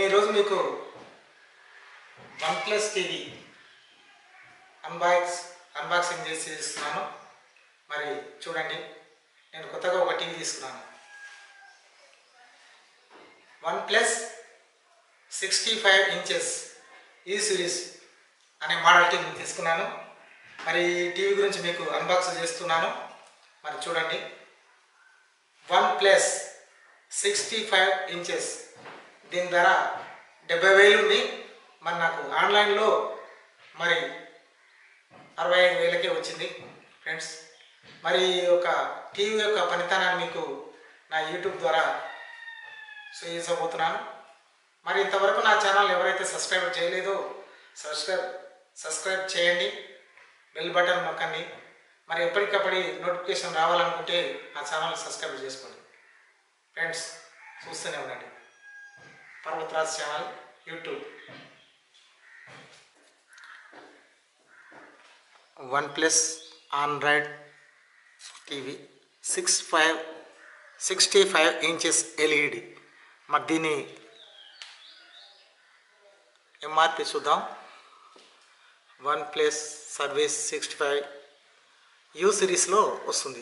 ఈరోజు మీకు one plus TV unbox unboxing చేసి ఇస్తున్నాను మరి చూడండి నేను కొత్తగా ఒక టీవీ తీసుకున్నాను one plus sixty five inches ఈ సిరీస్ అనే మోడల్ టీవీ తీసుకున్నాను మరి ఈ టీవీ గురించి మీకు అన్బాక్స్ చేస్తున్నాను మరి చూడండి one plus sixty five inches దీని ధర డెబ్బై వేలు ఉంది మరి నాకు ఆన్లైన్లో మరి అరవై ఐదు వేలకే వచ్చింది ఫ్రెండ్స్ మరి ఈ యొక్క టీవీ యొక్క పనితనాన్ని మీకు నా యూట్యూబ్ ద్వారా చూపించబోతున్నాను మరి ఇంతవరకు నా ఛానల్ ఎవరైతే సబ్స్క్రైబ్ చేయలేదో సబ్స్క్రైబ్ సబ్స్క్రైబ్ చేయండి బెల్ బటన్ నొక్కండి మరి ఎప్పటికప్పటి నోటిఫికేషన్ రావాలనుకుంటే నా ఛానల్ సబ్స్క్రైబ్ చేసుకోండి ఫ్రెండ్స్ చూస్తూనే ఉండండి Parvatharaj channel YouTube one plus Android TV six five sixty five inches LED మరి దీని ఎంఆర్పి చూద్దాం one plus service sixty five U సిరీస్లో వస్తుంది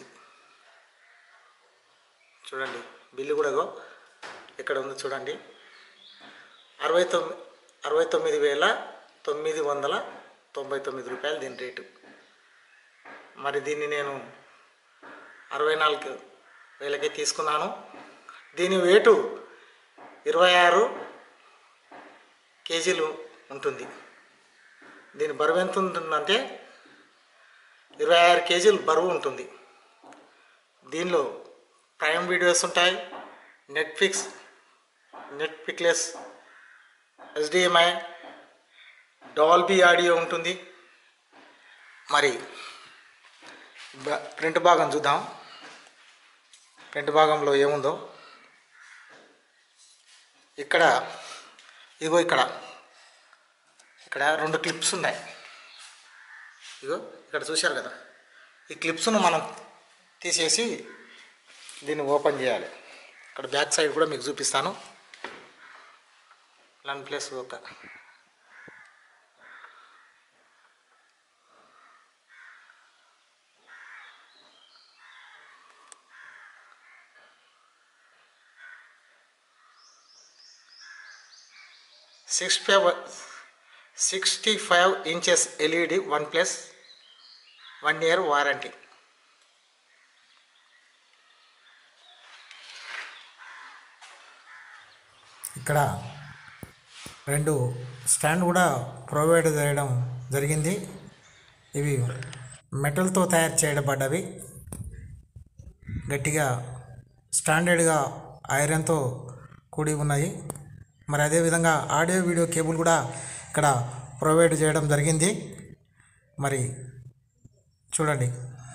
చూడండి బిల్లు కూడా ఇగో ఇక్కడ ఉంది చూడండి అరవై తొమ్మిది అరవై తొమ్మిది వేల తొమ్మిది వందల తొంభై తొమ్మిది రూపాయలు దీని రేటు మరి దీన్ని నేను అరవై నాలుగు వేలకే తీసుకున్నాను దీని వెయిటు ఇరవై ఆరు కేజీలు ఉంటుంది దీని బరువు ఎంత ఉంటుందంటే ఇరవై ఆరు కేజీలు బరువు ఉంటుంది దీనిలో ప్రైమ్ వీడియోస్ ఉంటాయి నెట్ఫ్లిక్స్ నెట్ఫ్లిక్లెస్ హెచ్డిఎంఐ డాల్బీ ఆడియో ఉంటుంది మరి బ- ప్రింట్ భాగం చూద్దాం ప్రింట్ భాగంలో ఏముందో ఇక్కడ ఇగో ఇక్కడ ఇక్కడ రెండు క్లిప్స్ ఉన్నాయి ఇగో ఇక్కడ చూశారు కదా ఈ క్లిప్స్ను మనం తీసేసి దీన్ని ఓపెన్ చేయాలి ఇక్కడ బ్యాక్ సైడ్ కూడా మీకు చూపిస్తాను వన్ ప్లస్ ఒక six five sixty five inches LED one plus one year warranty ఇక్కడ రెండు స్టాండ్ కూడా ప్రొవైడ్ చేయడం జరిగింది ఇవి మెటల్తో తయారు చేయబడ్డవి గట్టిగా స్టాండర్డ్గా ఐరన్తో కూడి ఉన్నాయి మరి అదేవిధంగా ఆడియో వీడియో కేబుల్ కూడా ఇక్కడ ప్రొవైడ్ చేయడం జరిగింది మరి చూడండి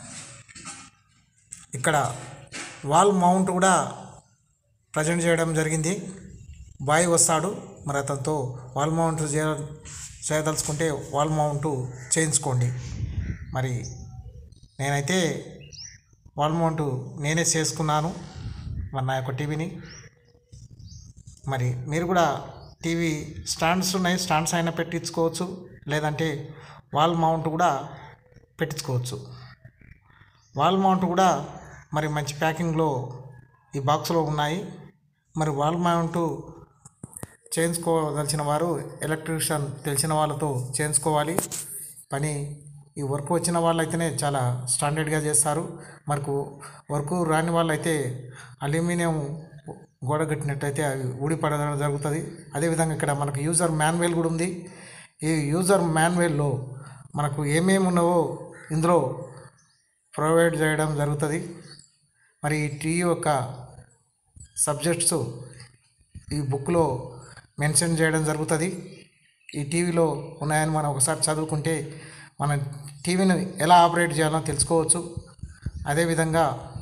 ఇక్కడ వాల్ మౌంట్ కూడా ప్రజెంట్ చేయడం జరిగింది బాయ్ వస్తాడు మరి అతనితో వాల్ మౌంట్ చేయ చేయదలుచుకుంటే వాల్ మౌంట్ చేయించుకోండి మరి నేనైతే వాల్ మౌంట్ నేనే చేసుకున్నాను మరి నా యొక్క టీవీని మరి మీరు కూడా టీవీ స్టాండ్స్ ఉన్నాయి స్టాండ్స్ అయినా పెట్టించుకోవచ్చు లేదంటే వాల్ మౌంట్ కూడా పెట్టించుకోవచ్చు వాల్ మౌంట్ కూడా మరి మంచి ప్యాకింగ్లో ఈ బాక్స్లో ఉన్నాయి మరి వాల్ మౌంట్ చేయించుకోదలిచిన వారు ఎలక్ట్రీషియన్ తెలిసిన వాళ్ళతో చేయించుకోవాలి పని ఈ వర్క్ వచ్చిన వాళ్ళైతేనే చాలా స్టాండర్డ్గా చేస్తారు మనకు వర్క్ రాని వాళ్ళైతే అల్యూమినియం గోడ కట్టినట్టయితే అవి ఊడిపడడం జరుగుతుంది అదేవిధంగా ఇక్కడ మనకు యూజర్ మాన్యువల్ కూడా ఉంది ఈ యూజర్ మాన్యువల్లో మనకు ఏమేమి ఉన్నావో ఇందులో ప్రొవైడ్ చేయడం జరుగుతుంది మరి ఈ టీవీ యొక్క సబ్జెక్ట్స్ ఈ బుక్లో మెన్షన్ చేయడం జరుగుతుంది ఈ టీవీలో ఉన్నాయని మనం ఒకసారి చదువుకుంటే మన టీవీని ఎలా ఆపరేట్ చేయాలో తెలుసుకోవచ్చు అదేవిధంగా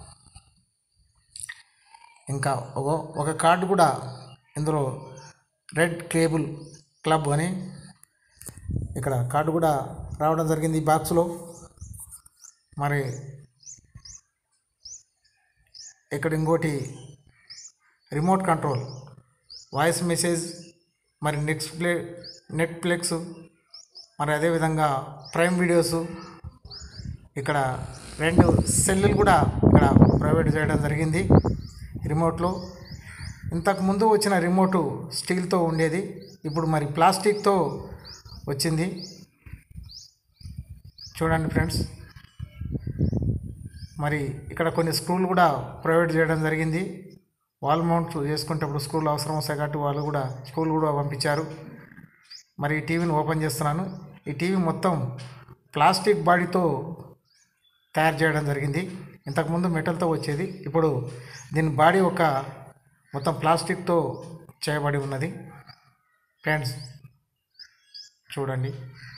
ఇంకా ఒక ఒక కార్డు కూడా ఇందులో రెడ్ కేబుల్ క్లబ్ అని ఇక్కడ కార్డు కూడా రావడం జరిగింది ఈ బాక్స్లో మరి ఇక్కడ ఇంకోటి రిమోట్ కంట్రోల్ వాయిస్ మెసేజ్ మరి నెక్స్ట్ ప్లే నెట్ఫ్లిక్స్ మరి అదేవిధంగా ప్రైమ్ వీడియోస్ ఇక్కడ రెండు సెల్లులు కూడా ఇక్కడ ప్రొవైడ్ చేయడం జరిగింది రిమోట్లో ఇంతకు ముందు వచ్చిన రిమోటు స్టీల్తో ఉండేది ఇప్పుడు మరి ప్లాస్టిక్తో వచ్చింది చూడండి ఫ్రెండ్స్ మరి ఇక్కడ కొన్ని స్క్రూలు కూడా ప్రొవైడ్ చేయడం జరిగింది వాల్ మౌంట్ చేసుకునేటప్పుడు స్క్రూలు అవసరం వస్తాయి కాబట్టి వాళ్ళు కూడా స్క్రూలు కూడా పంపించారు మరి ఈ టీవీని ఓపెన్ చేస్తున్నాను ఈ టీవీ మొత్తం ప్లాస్టిక్ బాడీతో తయారు చేయడం జరిగింది ఇంతకుముందు మెటల్తో వచ్చేది ఇప్పుడు దీని బాడీ ఒక మొత్తం ప్లాస్టిక్తో చేయబడి ఉన్నది ఫ్రెండ్స్ చూడండి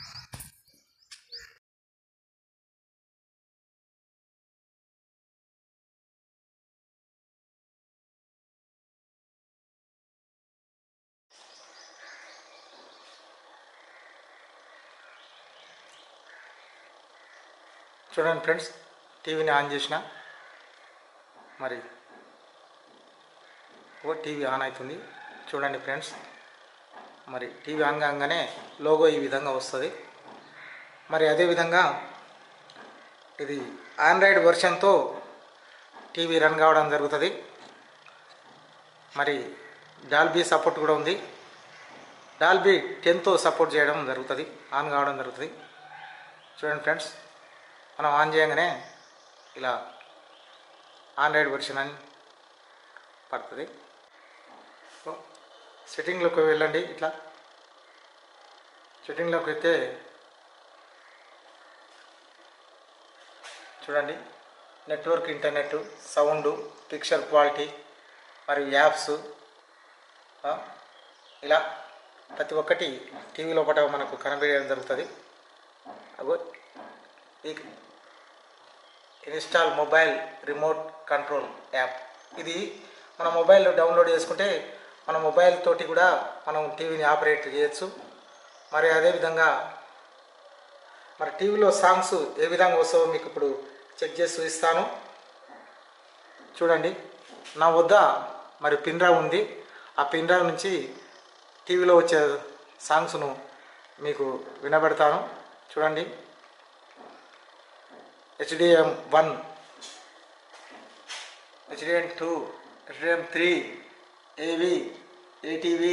చూడండి ఫ్రెండ్స్ టీవీని ఆన్ చేసిన మరి ఓ టీవీ ఆన్ అవుతుంది చూడండి ఫ్రెండ్స్ మరి టీవీ ఆన్ కాగానే లోగో ఈ విధంగా వస్తుంది మరి అదేవిధంగా ఇది ఆండ్రాయిడ్ వెర్షన్తో టీవీ రన్ కావడం జరుగుతుంది మరి డాల్బీ సపోర్ట్ కూడా ఉంది డాల్బీ టెన్తో సపోర్ట్ చేయడం జరుగుతుంది ఆన్ కావడం జరుగుతుంది చూడండి ఫ్రెండ్స్ మనం ఆన్ చేయగానే ఇలా ఆండ్రాయిడ్ వెర్షన్ అని పడుతుంది సో సెట్టింగ్లోకి వెళ్ళండి ఇట్లా సెట్టింగ్లోకి వెళ్తే చూడండి network internet sound picture quality మరియు యాప్స్ ఆ, ఇలా ప్రతి ఒక్కటి టీవీ లోపల మనకు కనబడడం జరుగుతుంది అగో ఈ install mobile remote control app ఇది మన మొబైల్లో డౌన్లోడ్ చేసుకుంటే మన మొబైల్ తోటి కూడా మనం టీవీని ఆపరేట్ చేయొచ్చు మరి అదేవిధంగా మరి టీవీలో సాంగ్స్ ఏ విధంగా వస్తావో మీకు ఇప్పుడు చెక్ చేసి చూపిస్తాను చూడండి నా వద్ద మరి పిన్ డ్రైవ్ ఉంది ఆ పిన్ డ్రైవ్ నుంచి టీవీలో వచ్చే సాంగ్స్ను మీకు వినబెడతాను చూడండి HDM one HDM two HDM three AV ATV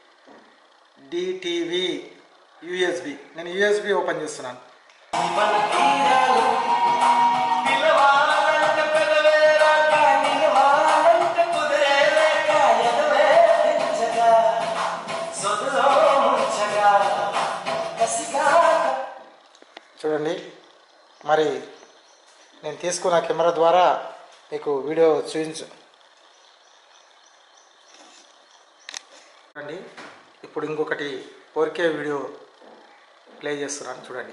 DTV USB నేను యూఎస్బి ఓపెన్ చేస్తున్నాను పిలవాలంటే పెదవేరాక నిలవాలంటే కుదిరేలేక ఎదవే పెంచగా సొదులో ముంచగా కసిగా చూడండి మరి నేను తీసుకున్న కెమెరా ద్వారా మీకు వీడియో చూపించు చూడండి ఇప్పుడు ఇంకొకటి ఫోర్కే వీడియో ప్లే చేస్తున్నాను చూడండి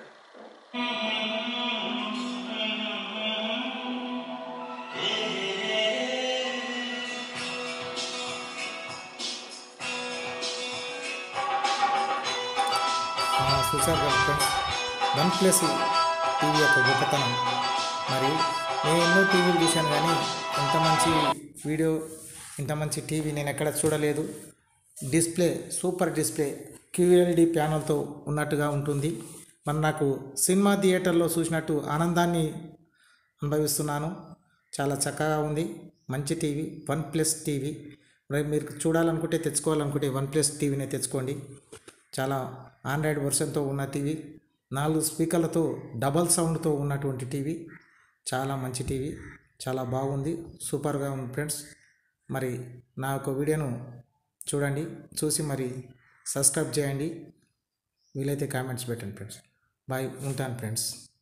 చూసారు కదా ఫ్రెండ్స్ వన్ ప్లస్ టీవీ యొక్క గొప్పతనం మరి నేను ఎన్నో టీవీలు చూశాను కానీ ఇంత మంచి వీడియో ఇంత మంచి టీవీ నేను ఎక్కడ చూడలేదు డిస్ప్లే సూపర్ డిస్ప్లే క్యూఎల్డి ప్యానల్తో ఉన్నట్టుగా ఉంటుంది మరి నాకు సినిమా థియేటర్లో చూసినట్టు ఆనందాన్ని అనుభవిస్తున్నాను చాలా చక్కగా ఉంది మంచి టీవీ వన్ ప్లస్ టీవీ మరి మీరు చూడాలనుకుంటే తెచ్చుకోవాలనుకుంటే వన్ ప్లస్ టీవీనే తెచ్చుకోండి చాలా ఆండ్రాయిడ్ వర్షన్తో ఉన్న టీవీ నాలుగు స్పీకర్లతో డబల్ సౌండ్తో ఉన్నటువంటి టీవీ చాలా మంచి టీవీ చాలా బాగుంది సూపర్గా ఉంది ఫ్రెండ్స్ మరి నా యొక్క వీడియోను చూడండి చూసి మరి సబ్స్క్రైబ్ చేయండి వీలైతే కామెంట్స్ పెట్టండి ఫ్రెండ్స్ బాయ్ ఉంటాను ఫ్రెండ్స్